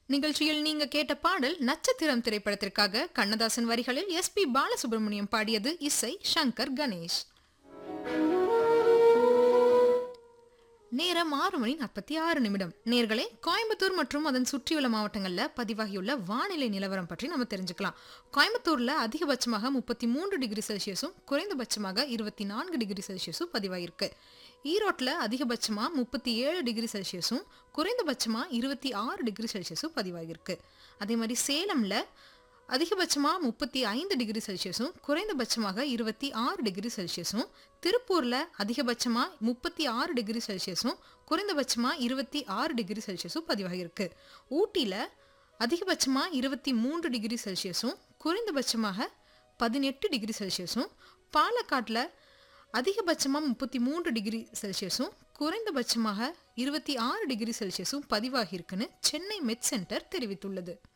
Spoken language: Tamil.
நிகழ்ச்சியில் நீங்க கேட்ட பாடல் நட்சத்திரம் திரைப்படத்திற்காக கண்ணதாசன் வரிகளில் எஸ் பி பாலசுப்ரமணியம் பாடியது இசை சங்கர் கணேஷ் நேரம் ஆறு மணி நாற்பத்தி ஆறு நிமிடம் நேர்களே கோயம்புத்தூர் மற்றும் அதன் சுற்றியுள்ள மாவட்டங்களில் பதிவாகியுள்ள வானிலை நிலவரம் பற்றி நம்ம தெரிஞ்சுக்கலாம் கோயம்புத்தூர்ல அதிகபட்சமாக முப்பத்தி மூன்று டிகிரி செல்சியஸும் குறைந்தபட்சமாக இருபத்தி நான்கு டிகிரி செல்சியஸும் பதிவாகிருக்கு ஈரோட்டில் அதிகபட்சமாக முப்பத்தி ஏழு டிகிரி செல்சியஸும் குறைந்தபட்சமாக இருபத்தி ஆறு டிகிரி செல்சியஸும் பதிவாகிருக்கு அதே மாதிரி சேலமில் அதிகபட்சமாக முப்பத்தி ஐந்து டிகிரி செல்சியஸும் குறைந்தபட்சமாக இருபத்தி ஆறு டிகிரி செல்சியஸும் திருப்பூரில் அதிகபட்சமாக முப்பத்தி ஆறு டிகிரி செல்சியஸும் குறைந்தபட்சமாக இருபத்தி ஆறு டிகிரி செல்சியஸும் பதிவாகியிருக்கு ஊட்டியில் அதிகபட்சமாக இருபத்தி மூன்று டிகிரி செல்சியஸும் குறைந்தபட்சமாக பதினெட்டு டிகிரி செல்சியஸும் பாலக்காட்டில் அதிகபட்சமாக முப்பத்தி மூன்று டிகிரி செல்சியஸும் குறைந்தபட்சமாக இருபத்தி ஆறு டிகிரி செல்சியஸும் பதிவாகியிருக்குன்னு சென்னை மெட் சென்டர் தெரிவித்துள்ளது